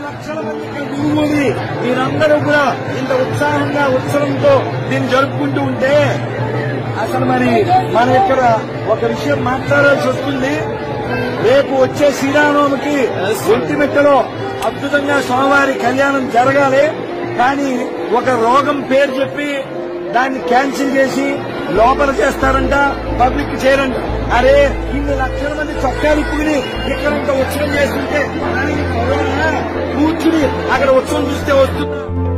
లక్షల మంది ఇక్కడ గురువుని మీరందరూ కూడా ఇంత ఉత్సాహంగా ఉత్సవంతో దీన్ని జరుపుకుంటూ ఉంటే అసలు మరి మన ఇక్కడ ఒక విషయం మాట్లాడాల్సి వస్తుంది రేపు వచ్చే శ్రీరామనవమికి ఒంటిమిట్టలో అద్భుతంగా స్వామివారి కళ్యాణం జరగాలి కానీ ఒక రోగం పేరు చెప్పి దాన్ని క్యాన్సిల్ చేసి లోపల చేస్తారంట పబ్లిక్ చేయరంట అరే ఇన్ని లక్షల మంది చొక్కాలు ఇప్పుకుని ఇక్కడ ఇంత ఉత్సవం చేస్తుంటే మనకి కరోనా కూర్చుని అక్కడ ఉత్సవం చూస్తే వస్తుందా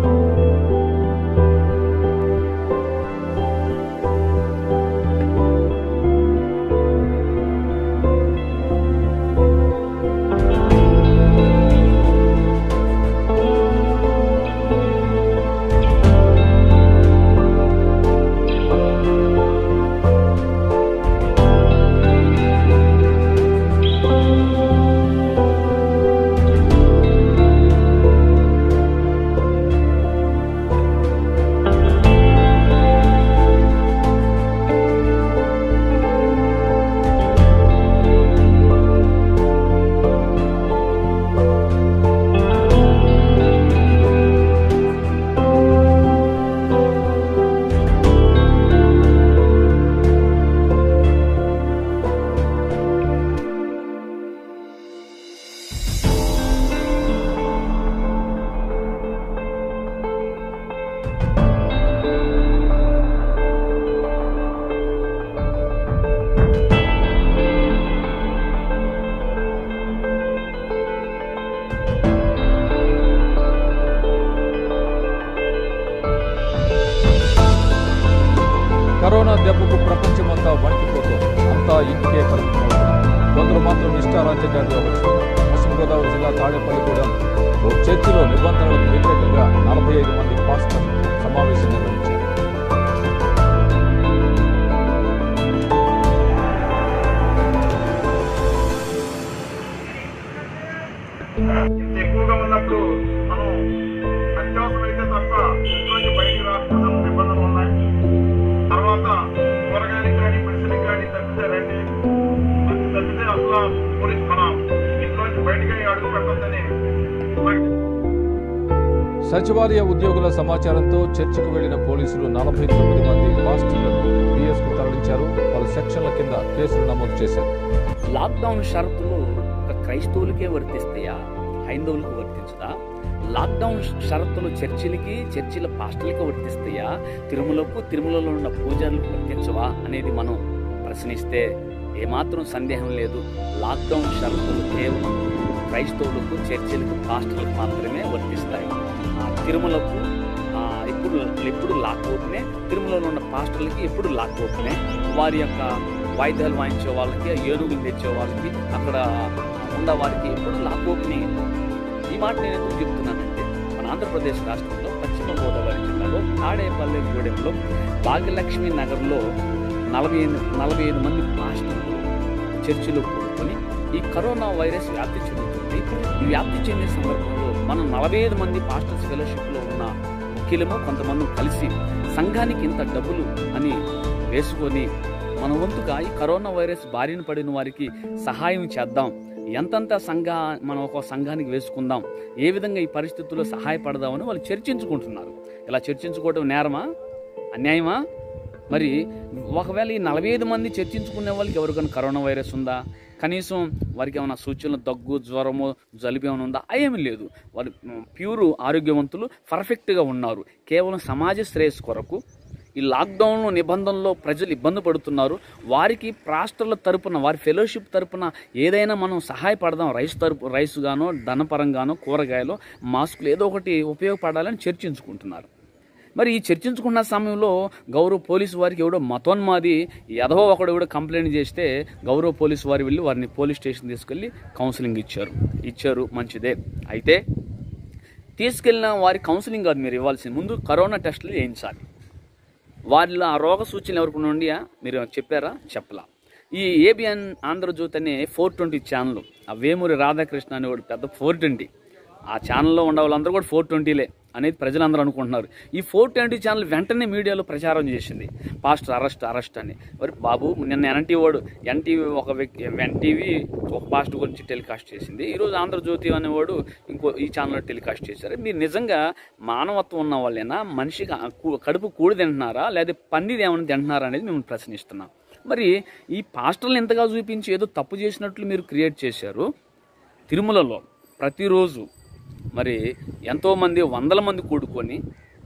కరోనా దెబ్బకు ప్రపంచమంతా వణికిపోతుంది అంతా ఇంటికే పరిమితమవుతున్నారు కొందరు మాత్రం ఇష్టారాజ్యంగా వ్యవహరిస్తున్నారు పశ్చిమ గోదావరి జిల్లా తాడేపల్లిగూడెం ఓ చర్చిలో నిబంధనలకు వ్యతిరేకంగా నలభై ఐదు మంది పాస్టర్లు సమావేశం నిర్వహించారు ఇంత ఎక్కువగా ఉన్నప్పుడు మనం అత్యవసరమైతే తప్ప ఇంట్లోంచి బయటికి రాకుండా నిబంధనలు ఉన్నాయి తర్వాత కూరగాయలకు కానీ మనుషులకు కానీ తప్పితే రండి అది తప్పితే అసలు పోలీస్ మన ఇంట్లోంచి బయటికి అడుగు పెట్టొద్దని మనకి సచివాలయ ఉద్యోగుల సమాచారంతో చర్చికు వెళ్లిన పోలీసులు నలభై తొమ్మిది మంది పాస్టర్లను పిఎస్కు తరలించారు పలు సెక్షన్ల కింద కేసులు నమోదు చేశారు లాక్డౌన్ షరతులు ఒక క్రైస్తవులకే వర్తిస్తాయా హైందవులకు వర్తించదా లాక్డౌన్ షరతులు చర్చిలకి చర్చిల పాస్టర్లకి వర్తిస్తాయా తిరుమలకు తిరుమలలో ఉన్న పూజారులకు వర్తించవా అనేది మనం ప్రశ్నిస్తే ఏమాత్రం సందేహం లేదు లాక్డౌన్ షరతులు కేవలం క్రైస్తవులకు చర్చిలకు పాస్టర్లకు మాత్రమే వర్తిస్తాయి ఆ, తిరుమలకు ఆ, ఇప్పుడు ఎప్పుడు లాక్ అవుతున్నాయి తిరుమలలో ఉన్న పాస్టర్లకి ఎప్పుడు లాక్ అవుతున్నాయి వారి యొక్క వాయిద్యాలు వాయించే వాళ్ళకి ఏనుగులు తెచ్చే వాళ్ళకి అక్కడ ఉన్న వారికి ఎప్పుడు లాక్ ఓపెనింగ్ ఈ మాట నేను ఎందుకు చెప్తున్నానంటే మన ఆంధ్రప్రదేశ్ రాష్ట్రంలో పశ్చిమ గోదావరి జిల్లాలో తాడేపల్లి గూడెంలో భాగ్యలక్ష్మి నగర్లో నలభై ఎనిమిది నలభై ఐదు మంది పాస్టర్లు చర్చిలో కూడుకొని ఈ కరోనా వైరస్ వ్యాప్తి చెందుతుంది ఈ వ్యాప్తి చెందే సందర్భంలో మనం నలభై ఐదు మంది పాస్టర్స్ ఫెలోషిప్లో ఉన్న ముఖ్యులము కొంతమంది కలిసి సంఘానికి ఇంత డబ్బులు అని వేసుకొని మన వంతుగా ఈ కరోనా వైరస్ బారిన పడిన వారికి సహాయం చేద్దాం ఎంతంత సంఘ మనం ఒక సంఘానికి వేసుకుందాం ఏ విధంగా ఈ పరిస్థితుల్లో సహాయపడదామని వాళ్ళు చర్చించుకుంటున్నారు ఇలా చర్చించుకోవడం నేరమా అన్యాయమా మరి ఒకవేళ ఈ నలభై ఐదు మంది చర్చించుకునే వాళ్ళకి ఎవరికైనా కరోనా వైరస్ ఉందా కనీసం వారికి ఏమైనా సూచనలు దగ్గు జ్వరము జలుబు ఏమైనా ఉందా అయేమీ లేదు వారు ప్యూర్ ఆరోగ్యవంతులు పర్ఫెక్ట్గా ఉన్నారు కేవలం సమాజ శ్రేయస్సు కొరకు ఈ లాక్డౌన్ నిబంధనలో ప్రజలు ఇబ్బంది పడుతున్నారు వారికి రాష్ట్రాల తరపున వారి ఫెలోషిప్ తరపున ఏదైనా మనం సహాయపడదాం రైస్ తరపు రైస్ గానో ధనపరంగానో కూరగాయలు మాస్కులు ఏదో ఒకటి ఉపయోగపడాలని చర్చించుకుంటున్నారు మరి ఈ చర్చించుకున్న సమయంలో గౌరవ పోలీసు వారికి ఎవడో మతోన్మాది ఎదవో ఒకడు కూడా కంప్లైంట్ చేస్తే గౌరవ పోలీసు వారు వెళ్ళి వారిని పోలీస్ స్టేషన్ తీసుకెళ్ళి కౌన్సిలింగ్ ఇచ్చారు ఇచ్చారు మంచిదే అయితే తీసుకెళ్ళిన వారి కౌన్సిలింగ్ కాదు మీరు ఇవ్వాల్సింది ముందు కరోనా టెస్టులు చేయించాలి వారిలో ఆ రోగ సూచనలు ఎవరికి నుండి మీరు చెప్పారా చెప్పలా ఈ ఏబిఎన్ ఆంధ్రజ్యోతి అనే ఫోర్ ట్వంటీ ఛానల్ ఆ వేమూరి రాధాకృష్ణ అనేవాడు పెద్ద ఫోర్ ట్వంటీ ఆ ఛానల్లో ఉండే వాళ్ళందరూ కూడా ఫోర్ ట్వంటీలే అనేది ప్రజలందరూ అనుకుంటున్నారు ఈ ఫోర్ ట్వంటీ ఛానల్ వెంటనే మీడియాలో ప్రచారం చేసింది పాస్టర్ అరెస్ట్ అరెస్ట్ అని మరి బాబు నిన్న ఎన్టీవీ వాడు ఎన్టీవీ ఒక వ్యక్తి ఎన్టీవీ ఒక పాస్టర్ గురించి టెలికాస్ట్ చేసింది ఈరోజు ఆంధ్రజ్యోతి అనేవాడు ఇంకో ఈ ఛానల్లో టెలికాస్ట్ చేశారు మీరు నిజంగా మానవత్వం ఉన్న వాళ్ళేనా మనిషికి ఆ కు- కడుపు కూడి తింటున్నారా లేదా పన్నీర్ ఏమైనా తింటున్నారా అనేది మేము ప్రశ్నిస్తున్నాం మరి ఈ పాస్టర్లు ఎంతగా చూపించి ఏదో తప్పు చేసినట్లు మీరు క్రియేట్ చేశారు తిరుమలలో ప్రతిరోజు మరి ఎంతోమంది వందల మంది కూడుకొని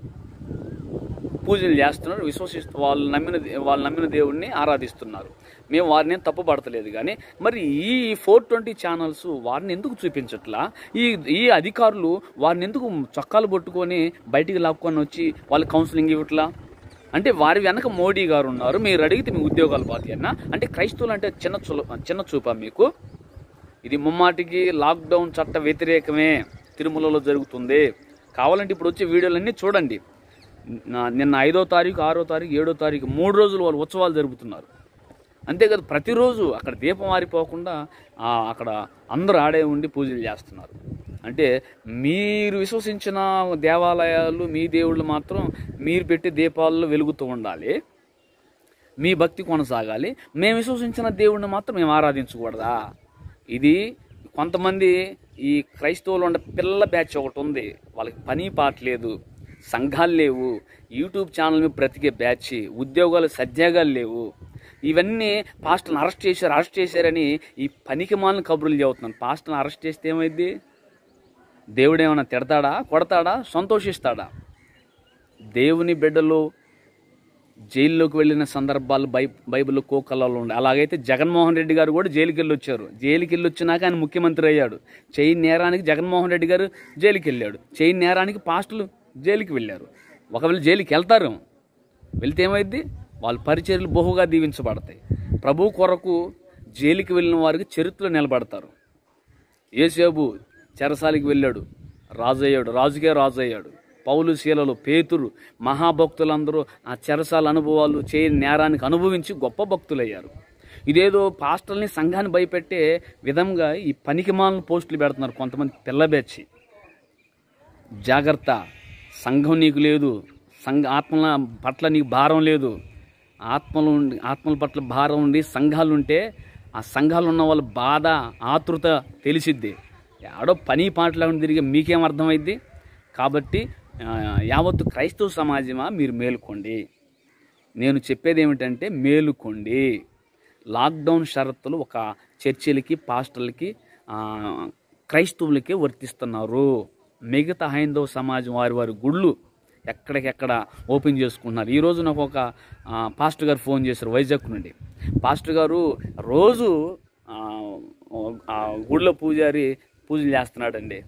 పూజలు చేస్తున్నారు విశ్వసిస్తూ వాళ్ళు నమ్మిన దే- వాళ్ళు నమ్మిన దేవుడిని ఆరాధిస్తున్నారు మేము వారిని ఏం తప్పు పడతలేదు కానీ మరి ఈ ఫోర్ ట్వంటీ ఛానల్స్ వారిని ఎందుకు చూపించట్లా ఈ ఈ అధికారులు వారిని ఎందుకు చొక్కాలు పట్టుకొని బయటికి లాక్కొని వచ్చి వాళ్ళు కౌన్సిలింగ్ ఇవ్వట్లా అంటే వారి వెనక మోడీ గారు ఉన్నారు మీరు అడిగితే మీ ఉద్యోగాలు పోతాయి అన్న అంటే క్రైస్తవులు అంటే చిన్న చూ చిన్న చూపా మీకు ఇది ముమ్మాటికి లాక్డౌన్ చట్ట వ్యతిరేకమే తిరుమలలో జరుగుతుంది కావాలంటే ఇప్పుడు వచ్చే వీడియోలన్నీ చూడండి నా- నిన్న ఐదో తారీఖు ఆరో తారీఖు ఏడో తారీఖు మూడు రోజులు వాళ్ళు ఉత్సవాలు జరుపుతున్నారు అంతేకాదు ప్రతిరోజు అక్కడ దీపం ఆరిపోకుండా ఆ, అక్కడ అందరూ ఆడే ఉండి పూజలు చేస్తున్నారు అంటే మీరు విశ్వసించిన దేవాలయాలు మీ దేవుళ్ళు మాత్రం మీరు పెట్టే దీపాల్లో వెలుగుతూ ఉండాలి మీ భక్తి కొనసాగాలి మేము విశ్వసించిన దేవుడిని మాత్రం మేము ఆరాధించకూడదా ఇది కొంతమంది ఈ క్రైస్తవులు ఉండే పిల్లల బ్యాచ్ ఒకటి ఉంది వాళ్ళకి పని పాట లేదు సంఘాలు లేవు యూట్యూబ్ ఛానల్ మీద బ్రతికే బ్యాచ్ ఉద్యోగాలు సద్యోగాలు లేవు ఇవన్నీ పాస్టర్ని అరెస్ట్ చేశారు అరెస్ట్ చేశారని ఈ పనికి మాలిన కబుర్లు చెబుతున్నాను పాస్టర్ని అరెస్ట్ చేస్తే ఏమైంది దేవుడు ఏమైనా తిడతాడా కొడతాడా సంతోషిస్తాడా దేవుని బిడ్డలు జైల్లోకి వెళ్ళిన సందర్భాలు బై బైబిల్లో కోకలలో ఉన్నాయి అలాగైతే జగన్మోహన్ రెడ్డి గారు కూడా జైలుకి వెళ్ళి వచ్చారు జైలుకి వెళ్ళి వచ్చినాక ఆయన ముఖ్యమంత్రి అయ్యాడు చైన్ నేరానికి జగన్మోహన్ రెడ్డి గారు జైలుకి వెళ్ళాడు చైన్ నేరానికి పాస్టులు జైలుకి వెళ్ళారు ఒకవేళ జైలుకి వెళ్తారు వెళ్తే ఏమైంది వాళ్ళ పరిచర్యలు బహుగా దీవించబడతాయి ప్రభు కొరకు జైలుకి వెళ్ళిన వారికి చరిత్రలో నిలబడతారు ఏసేబు చెరసాలికి వెళ్ళాడు రాజు అయ్యాడు రాజుకే రాజు అయ్యాడు పౌలు శీలలు పేతురు మహాభక్తులందరూ ఆ చెరసాల అనుభవాలు చేయని నేరానికి అనుభవించి గొప్ప భక్తులయ్యారు ఇదేదో పాస్టల్ని సంఘాన్ని భయపెట్టే విధంగా ఈ పనికిమాలను పోస్టులు పెడుతున్నారు కొంతమంది పిల్లబెచ్చి జాగ్రత్త సంఘం నీకు లేదు సంఘ ఆత్మల పట్ల నీకు భారం లేదు ఆత్మలు ఉండి ఆత్మల పట్ల భారం ఉండి సంఘాలు ఉంటే ఆ సంఘాలు ఉన్న వాళ్ళ బాధ ఆతృత తెలిసిద్ది ఆడో పని పాటలాగా తిరిగి మీకేం అర్థమైద్ది కాబట్టి ఆ, యావత్తు క్రైస్తవ సమాజమా మీరు మేలుకోండి నేను చెప్పేది ఏమిటంటే మేలుకోండి లాక్డౌన్ షరతులు ఒక చర్చిలకి పాస్టర్లకి ఆ, క్రైస్తవులకే వర్తిస్తున్నారు మిగతా హైందవ సమాజం వారి వారి గుళ్ళు ఎక్కడికెక్కడ ఓపెన్ చేసుకుంటున్నారు ఈరోజు నాకు ఒక ఆ, పాస్టర్ గారు ఫోన్ చేశారు వైజాగ్ నుండి పాస్టర్ గారు రోజు ఆ, ఆ గుళ్ళో పూజారి పూజలు చేస్తున్నాడండి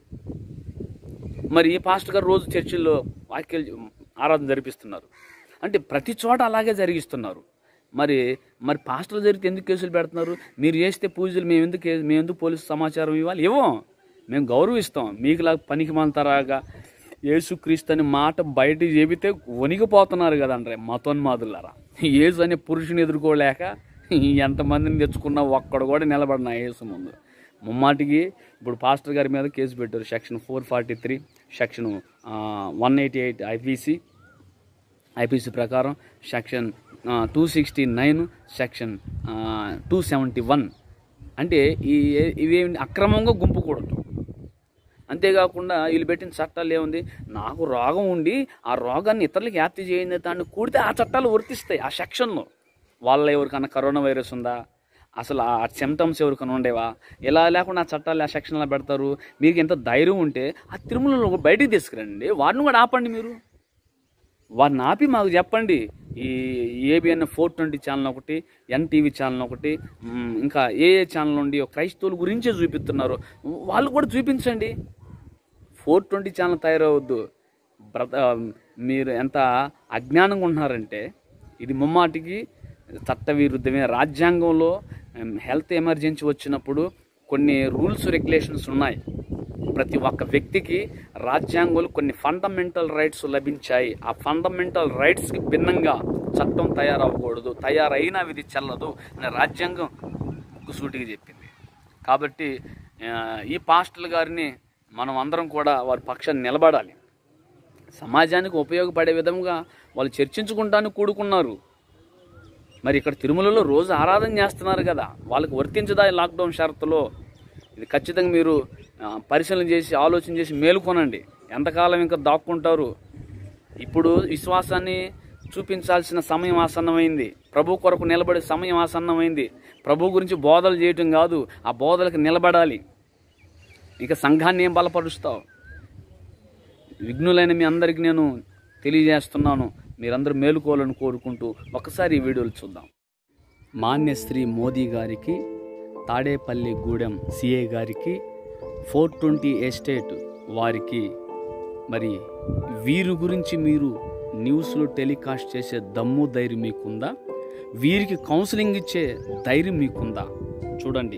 మరి ఈ పాస్టర్ గారు రోజు చర్చిల్లో వాక్యాలు ఆరాధన జరిపిస్తున్నారు అంటే ప్రతి చోట అలాగే జరిగిస్తున్నారు మరి మరి పాస్టర్లు జరిగితే ఎందుకు కేసులు పెడుతున్నారు మీరు చేస్తే పూజలు మేము ఎందుకు కే- మేము ఎందుకు పోలీసు సమాచారం ఇవ్వాలి ఇవ్వం మేము గౌరవిస్తాం మీకులా పనికి మంతరాగా యేసుక్రీస్తు అనే మాట బయట చెబితే వణికిపోతున్నారు కదండ్రే మతోన్మాదులారా యేసు అనే పురుషుని ఎదుర్కోలేక ఎంతమందిని తెచ్చుకున్నా ఒక్కడు కూడా నిలబడిన యేసు ముందు ముమ్మాటికి ఇప్పుడు పాస్టర్ గారి మీద కేసు పెట్టారు section four forty three section one eighty eight IPC IPC ప్రకారం section two sixty nine section two seventy one అంటే ఈ ఇవేమి అక్రమంగా గుంపు కూడటం అంతేకాకుండా వీళ్ళు పెట్టిన చట్టాలు ఏముంది నాకు రోగం ఉండి ఆ రోగాన్ని ఇతరులకు వ్యాప్తి చేయండి దాన్ని కూడితే ఆ చట్టాలు వర్తిస్తాయి ఆ సెక్షన్లో వాళ్ళ ఎవరికన్నా కరోనా వైరస్ ఉందా అసలు ఆ సిమ్టమ్స్ ఎవరికైనా ఉండేవా ఇలా లేకుండా ఆ చట్టాలు ఆ సెక్షన్లో పెడతారు మీకు ఎంత ధైర్యం ఉంటే ఆ తిరుమలలో బయటికి తీసుకురండి వారిని కూడా ఆపండి మీరు వారిని ఆపి మాకు చెప్పండి ఈ ఏబిఎన్ ఫోర్ ట్వంటీ ఛానల్ ఒకటి ఎన్టీవీ ఛానల్ ఒకటి మ్, ఇంకా ఏ ఏ ఛానల్ నుండి క్రైస్తవుల గురించే చూపిస్తున్నారు వాళ్ళు కూడా చూపించండి ఫోర్ ట్వంటీ ఛానల్ తయారవద్దు బ్రత మీరు ఎంత అజ్ఞానంగా ఉంటున్నారంటే ఇది ముమ్మాటికి చట్టవిరుద్ధమే రాజ్యాంగంలో ఉమ్, హెల్త్ ఎమర్జెన్సీ వచ్చినప్పుడు కొన్ని రూల్స్ రెగ్యులేషన్స్ ఉన్నాయి ప్రతి ఒక్క వ్యక్తికి రాజ్యాంగంలో కొన్ని ఫండమెంటల్ రైట్స్ లభించాయి ఆ ఫండమెంటల్ రైట్స్కి భిన్నంగా చట్టం తయారవ్వకూడదు తయారైనా విధి చెల్లదు అని రాజ్యాంగం సూటిగా చెప్పింది కాబట్టి ఆ, ఈ పాస్టల్ గారిని మనం అందరం కూడా వారి పక్షాన్ని నిలబడాలి సమాజానికి ఉపయోగపడే విధంగా వాళ్ళు చర్చించుకుంటానికి కూడుకున్నారు మరి ఇక్కడ తిరుమలలో రోజు ఆరాధన చేస్తున్నారు కదా వాళ్ళకి వర్తించదా ఈ లాక్డౌన్ షరతులో ఇది ఖచ్చితంగా మీరు ఆ, పరిశీలన చేసి ఆలోచన చేసి మేలుకొనండి ఎంతకాలం ఇంకా దాక్కుంటారు ఇప్పుడు విశ్వాసాన్ని చూపించాల్సిన సమయం ఆసన్నమైంది ప్రభు కొరకు నిలబడే సమయం ఆసన్నమైంది ప్రభు గురించి బోధలు చేయటం కాదు ఆ బోధలకు నిలబడాలి ఇక సంఘాన్ని ఏం బలపరుస్తావు విఘ్నులైన మీ అందరికీ నేను తెలియజేస్తున్నాను మీరందరూ మేలుకోవాలని కోరుకుంటూ ఒకసారి ఈ వీడియోలు చూద్దాం మాన్యశ్రీ మోదీ గారికి తాడేపల్లి గూడెం సిఏ గారికి ఫోర్ ట్వంటీ ఎస్టేట్ వారికి మరి వీరి గురించి మీరు న్యూస్లో టెలికాస్ట్ చేసే దమ్ము ధైర్యం మీకుందా వీరికి కౌన్సిలింగ్ ఇచ్చే ధైర్యం మీకుందా చూడండి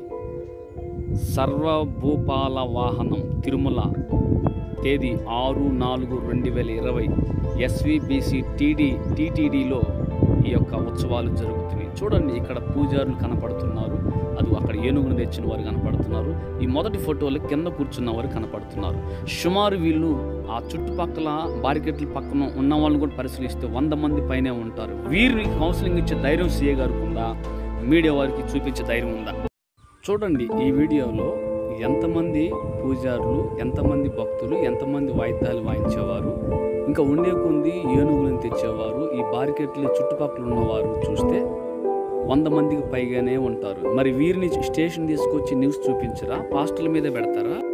సర్వభూపాల వాహనం తిరుమల తేదీ ఆరు నాలుగు రెండు వేల ఇరవై ఎస్విబిసి టీడీ టీటీడీలో ఈ యొక్క ఉత్సవాలు జరుగుతున్నాయి చూడండి ఇక్కడ పూజారులు కనపడుతున్నారు అది అక్కడ ఏనుగును తెచ్చిన వారు కనపడుతున్నారు ఈ మొదటి ఫోటోలో కింద కూర్చున్న వారు కనపడుతున్నారు సుమారు వీళ్ళు ఆ చుట్టుపక్కల బారికెట్ల పక్కన ఉన్న వాళ్ళని కూడా పరిశీలిస్తే వంద మంది పైనే ఉంటారు వీరిని కౌన్సిలింగ్ ఇచ్చే ధైర్యం సీఏ గారికి ఉందా మీడియా వారికి చూపించే ధైర్యం ఉందా చూడండి ఈ వీడియోలో ఎంతమంది పూజారులు ఎంతమంది భక్తులు ఎంతమంది వాయిద్యాలు వాయించేవారు ఇంకా ఉండే కొంది ఏనుగులను తెచ్చేవారు ఈ బారికెట్లు చుట్టుపక్కల ఉన్నవారు చూస్తే వంద మందికి పైగానే ఉంటారు మరి వీరిని స్టేషన్ తీసుకొచ్చి న్యూస్ చూపించరా పాస్టర్ల మీద పెడతారా